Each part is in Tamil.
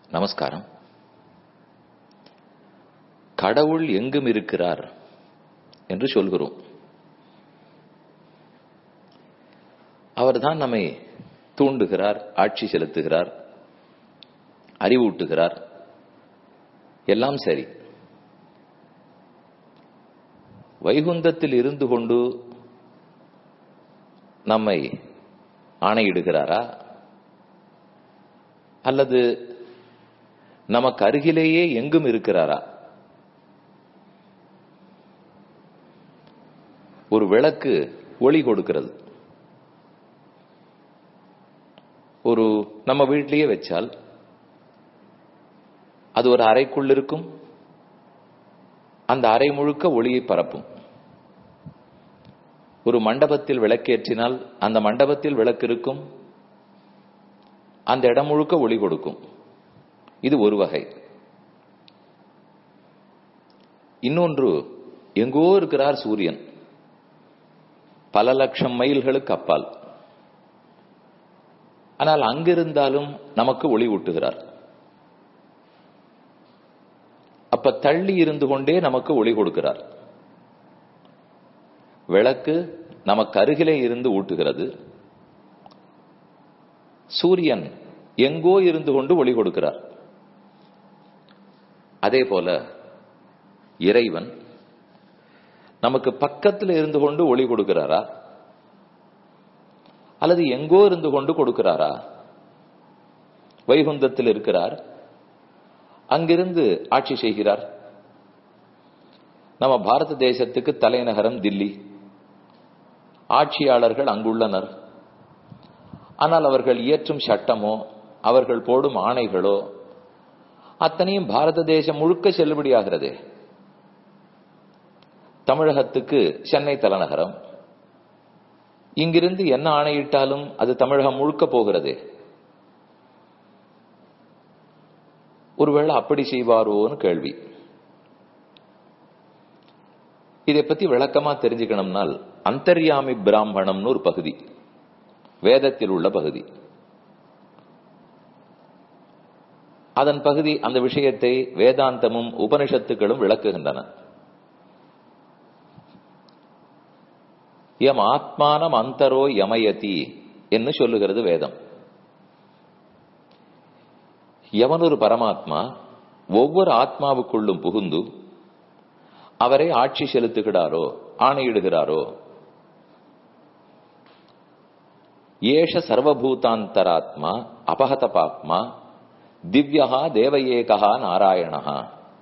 நமஸ்காரம் கடவுள் எங்கும் இருக்கிறார் என்று சொல்கிறோம் அவர்தான் நம்மை தூண்டுகிறார் ஆட்சி செலுத்துகிறார் அறிவூட்டுகிறார் எல்லாம் சரி வைகுந்தத்தில் இருந்து கொண்டு நம்மை ஆணையிடுகிறாரா அல்லது நமக்கு அருகிலேயே எங்கும் இருக்கிறாரா ஒரு விளக்கு ஒளி கொடுக்கிறது ஒரு நம்ம வீட்டிலேயே வச்சால் அது ஒரு அறைக்குள் இருக்கும் அந்த அறை முழுக்க ஒளியை பரப்பும் ஒரு மண்டபத்தில் விளக்கேற்றினால் அந்த மண்டபத்தில் விளக்கு இருக்கும் அந்த இடம் முழுக்க ஒளி கொடுக்கும் இது ஒரு வகை இன்னொன்று எங்கோ இருக்கிறார் சூரியன் பல லட்சம் மைல்களுக்கு அப்பால் ஆனால் அங்கிருந்தாலும் நமக்கு ஒளி ஊட்டுகிறார் அப்ப தள்ளி இருந்து கொண்டே நமக்கு ஒளி கொடுக்கிறார் விளக்கு நமக்கு அருகிலே இருந்து ஊட்டுகிறது சூரியன் எங்கோ இருந்து கொண்டு ஒளி கொடுக்கிறார் அதே போல இறைவன் நமக்கு பக்கத்தில் இருந்து கொண்டு ஒளி கொடுக்கிறாரா அல்லது எங்கோ இருந்து கொண்டு கொடுக்கிறாரா வைகுந்தத்தில் இருக்கிறார் அங்கிருந்து ஆட்சி செய்கிறார் நம்ம பாரத தேசத்துக்கு தலைநகரம் தில்லி ஆட்சியாளர்கள் அங்குள்ளனர் ஆனால் அவர்கள் இயற்றும் சட்டமோ அவர்கள் போடும் ஆணைகளோ அத்தனையும் பாரத தேசம் முழுக்க செல்லுபடியாகிறதே தமிழகத்துக்கு சென்னை தலைநகரம் இங்கிருந்து என்ன ஆணையிட்டாலும் அது தமிழகம் முழுக்க போகிறதே ஒருவேளை அப்படி செய்வாரோன்னு கேள்வி இதை பத்தி விளக்கமா தெரிஞ்சுக்கணும்னால் அந்தர்யாமி பிராமணம்னு ஒரு பகுதி வேதத்தில் உள்ள பகுதி அதன் பகுதி அந்த விஷயத்தை வேதாந்தமும் உபனிஷத்துக்களும் விளக்குகின்றன எம் ஆத்மானம் அந்தரோ யமயதி என்று சொல்லுகிறது வேதம் எவன் ஒரு பரமாத்மா ஒவ்வொரு ஆத்மாவுக்குள்ளும் புகுந்து அவரை ஆட்சி செலுத்துகிறாரோ ஆணையிடுகிறாரோ ஏஷ சர்வபூதாந்தராத்மா அபகத பாப்மா திவ்யகா தேவயேகா நாராயணஹா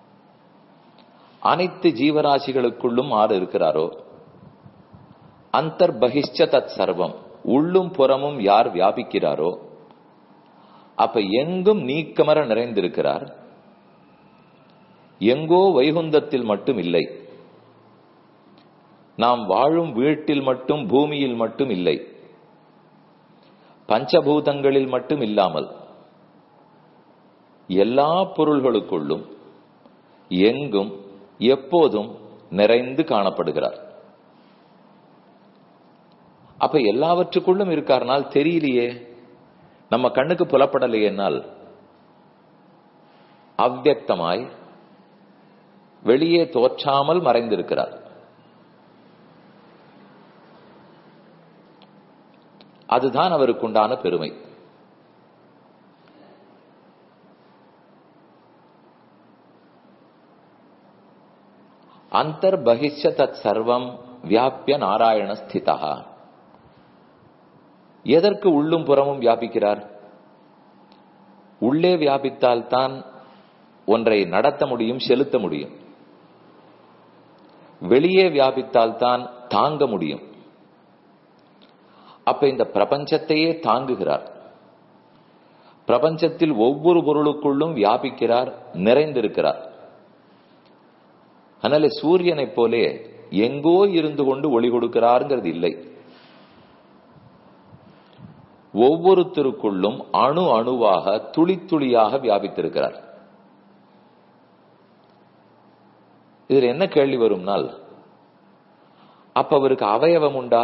அனைத்து ஜீவராசிகளுக்குள்ளும் ஆறு இருக்கிறாரோ அந்தர்பகிஷ்ட தத் சர்வம் உள்ளும் புறமும் யார் வியாபிக்கிறாரோ அப்ப எங்கும் நீக்கமர நிறைந்திருக்கிறார் எங்கோ வைகுந்தத்தில் மட்டும் இல்லை நாம் வாழும் வீட்டில் மட்டும் பூமியில் மட்டும் இல்லை பஞ்சபூதங்களில் மட்டும் இல்லாமல் எல்லா பொருள்களுக்குள்ளும் எங்கும் எப்போதும் நிறைந்து காணப்படுகிறார் அப்ப எல்லாவற்றுக்குள்ளும் இருக்கார்னால் தெரியலையே நம்ம கண்ணுக்கு புலப்படலையேனால் அவ்வக்தமாய் வெளியே தோற்றாமல் மறைந்திருக்கிறார் அதுதான் அவருக்குண்டான பெருமை அந்தர் பகிஷ தத் சர்வம் வியாபிய நாராயண ஸ்திதா எதற்கு உள்ளும் புறமும் வியாபிக்கிறார் உள்ளே வியாபித்தால்தான் ஒன்றை நடத்த முடியும் செலுத்த முடியும் வெளியே வியாபித்தால்தான் தாங்க முடியும் அப்ப இந்த பிரபஞ்சத்தையே தாங்குகிறார் பிரபஞ்சத்தில் ஒவ்வொரு பொருளுக்குள்ளும் வியாபிக்கிறார் நிறைந்திருக்கிறார் அதனால சூரியனைப் போலே எங்கோ இருந்து கொண்டு ஒளி கொடுக்கிறாருங்கிறது இல்லை ஒவ்வொருத்தருக்குள்ளும் அணு அணுவாக துளி துளியாக வியாபித்திருக்கிறார் இதில் என்ன கேள்வி வரும்னால் அப்ப அவருக்கு அவயவம் உண்டா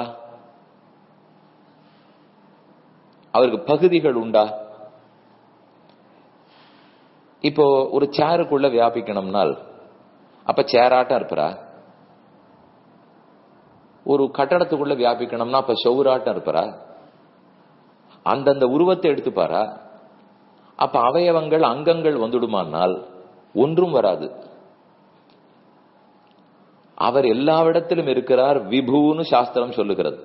அவருக்கு பகுதிகள் உண்டா இப்போ ஒரு சேருக்குள்ள வியாபிக்கணும்னால் அப்ப சேராட்டம் இருப்பரா ஒரு கட்டடத்துக்குள்ள வியாபிக்கணும்னா அப்ப செவுராட்டம் இருப்பரா அந்தந்த உருவத்தை எடுத்துப்பாரா அப்ப அவயவங்கள் அங்கங்கள் வந்துடுமானால் ஒன்றும் வராது அவர் எல்லாவிடத்திலும் இருக்கிறார் விபுன்னு சாஸ்திரம் சொல்லுகிறது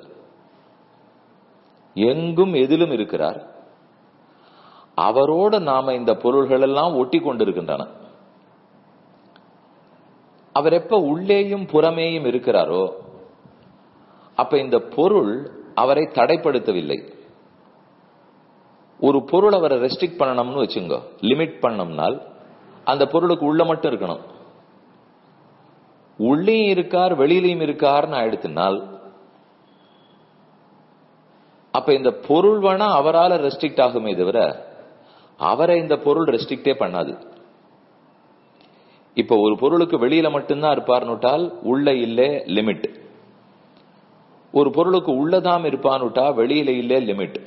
எங்கும் எதிலும் இருக்கிறார் அவரோடு நாம இந்த பொருள்கள் எல்லாம் ஒட்டி கொண்டிருக்கின்றன அவர் எப்ப உள்ளேயும் புறமேயும் இருக்கிறாரோ அப்ப இந்த பொருள் அவரை தடைப்படுத்தவில்லை ஒரு பொருள் அவரை ரெஸ்ட்ரிக்ட் பண்ணணும்னு வச்சுங்க லிமிட் பண்ணோம்னால் அந்த பொருளுக்கு உள்ள மட்டும் இருக்கணும் உள்ளேயும் இருக்கார் வெளியிலையும் இருக்கார்னு ஆயிடுத்துனால் அப்ப இந்த பொருள் வேணா அவரால் ரெஸ்ட்ரிக்ட் ஆகுமே தவிர அவரை இந்த பொருள் ரெஸ்ட்ரிக்டே பண்ணாது இப்ப ஒரு பொருளுக்கு வெளியில மட்டும்தான் இருப்பார்னுட்டால் உள்ள இல்லே லிமிட் ஒரு பொருளுக்கு உள்ளதாம் இருப்பான்னுட்டா வெளியில இல்லே லிமிட்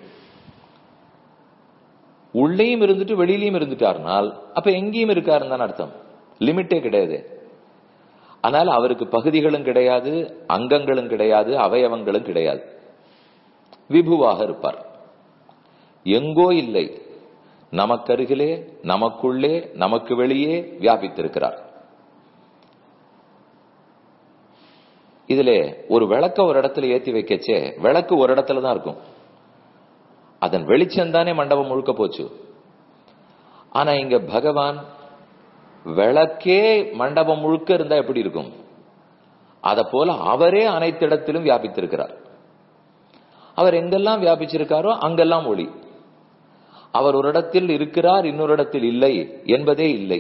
உள்ளேயும் இருந்துட்டு வெளியிலையும் இருந்துட்டார்னால் அப்ப எங்கேயும் இருக்காருன்னு தான் அர்த்தம் லிமிட்டே கிடையாது ஆனால் அவருக்கு பகுதிகளும் கிடையாது அங்கங்களும் கிடையாது அவயவங்களும் கிடையாது விபுவாக இருப்பார் எங்கோ இல்லை நமக்கருகிலே நமக்குள்ளே நமக்கு வெளியே வியாபித்திருக்கிறார் இதுல ஒரு விளக்க ஒரு இடத்துல ஏத்தி வைக்கச்சே விளக்கு ஒரு இடத்துல தான் இருக்கும் அதன் வெளிச்சம் தானே மண்டபம் முழுக்க போச்சு ஆனா இங்க பகவான் விளக்கே மண்டபம் முழுக்க இருந்தா எப்படி இருக்கும் அத போல அவரே அனைத்து இடத்திலும் வியாபித்திருக்கிறார் அவர் எங்கெல்லாம் வியாபிச்சிருக்காரோ அங்கெல்லாம் ஒளி அவர் ஒரு இடத்தில் இருக்கிறார் இன்னொரு இடத்தில் இல்லை என்பதே இல்லை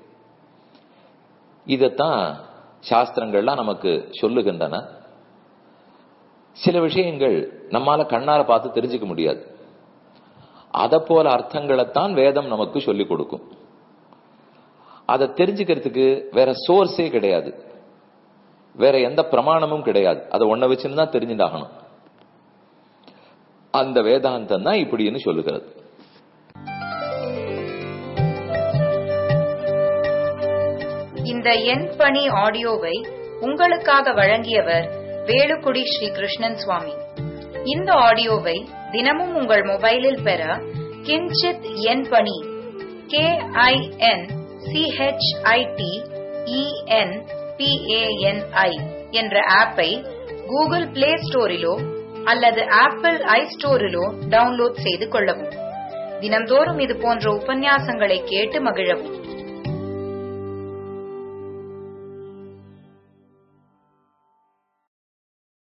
இதத்தான் சாஸ்திரங்கள்லாம் நமக்கு சொல்லுகின்றன சில விஷயங்கள் நம்மால கண்ணால பார்த்து தெரிஞ்சுக்க முடியாது அத போல அர்த்தங்களைத்தான் வேதம் நமக்கு சொல்லிக் கொடுக்கும் அதை தெரிஞ்சுக்கிறதுக்கு வேற சோர்ஸே கிடையாது வேற எந்த பிரமாணமும் கிடையாது அதை ஒன்ன வச்சுன்னு தான் தெரிஞ்சுட்டாகணும் அந்த வேதாந்தம் தான் இப்படின்னு சொல்லுகிறது இந்த என் பணி ஆடியோவை உங்களுக்காக வழங்கியவர் வேலுக்குடி ஸ்ரீ கிருஷ்ணன் சுவாமி இந்த ஆடியோவை தினமும் உங்கள் மொபைலில் பெற கிஞ்சித் என் பணி கே ஐ என் சிஹெச்ஐடி இஎன் பிஏஎன்ஐ என்ற ஆப்பை கூகுள் பிளே ஸ்டோரிலோ அல்லது ஆப்பிள் ஐ ஸ்டோரிலோ டவுன்லோட் செய்து கொள்ளவும் தினம்தோறும் இது போன்ற உபன்யாசங்களை கேட்டு மகிழவும்